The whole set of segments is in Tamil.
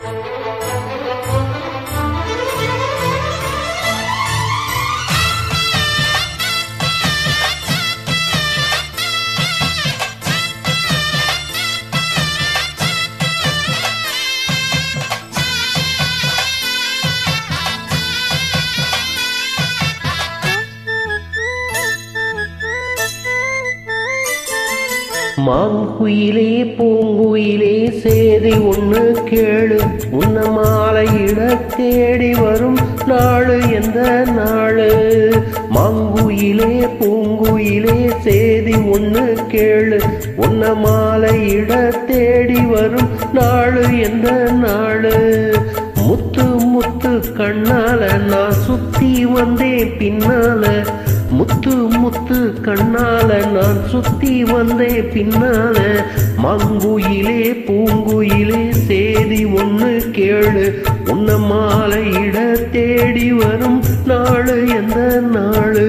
மாங்குயிலே பூங்குயிலே சேதி ஒண்ணு கேளு உன்ன மாலையிட தேடி வரும் நாளு எந்த நாளு மாங்குயிலே பூங்குயிலே சேதி ஒண்ணு கேளு உன்ன மாலையிட தேடி வரும் நாளு எந்த நாளு முத்து முத்து கண்ணால நான் சுத்தி வந்தேன் பின்னால முத்து முத்து கண்ணால நான் சுத்தி வந்தேன் பின்னால மங்குயிலே பூங்குயிலே சேதி ஒண்ணு கேளு உன்ன மாலையிட தேடி வரும் நாளு எந்த நாளு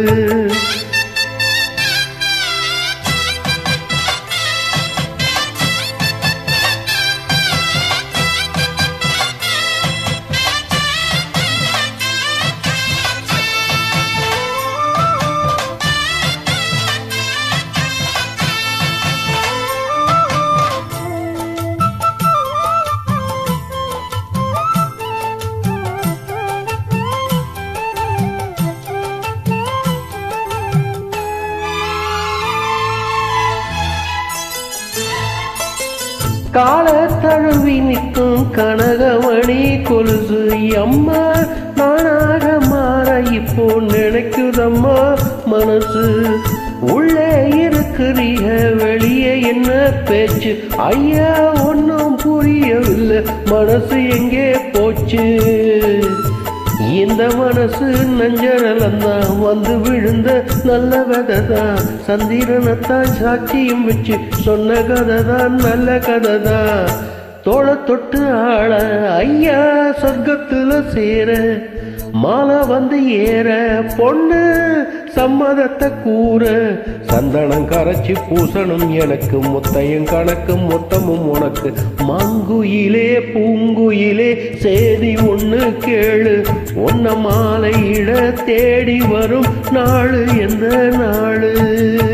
கால தழுவி நிற்கும் கனகமணி கொலுசு அம்மா நானாக மாற இப்போ நினைக்குதம்மா மனசு உள்ளே இருக்கிறீங்க வெளியே என்ன பேச்சு ஐயா ஒன்றும் புரியவில்லை மனசு எங்கே போச்சு இந்த மனசு நஞ்சரலந்தான் வந்து விழுந்த நல்ல கதை தான் சந்திரனைத்தான் சாட்சியும் வச்சு சொன்ன கதை தான் நல்ல கதை தான் தோள தொட்டு ஆள ஐயா சொர்க்கத்துல சேர மாலை வந்து ஏற பொண்ணு சம்மதத்தை கூற சந்தனம் கரைச்சி பூசணும் எனக்கு முத்தையும் கணக்கு மொத்தமும் உனக்கு மாங்குயிலே பூங்குயிலே சேதி ஒண்ணு கேளு ஒன்ன மாலையிட தேடி வரும் நாளு எந்த நாளு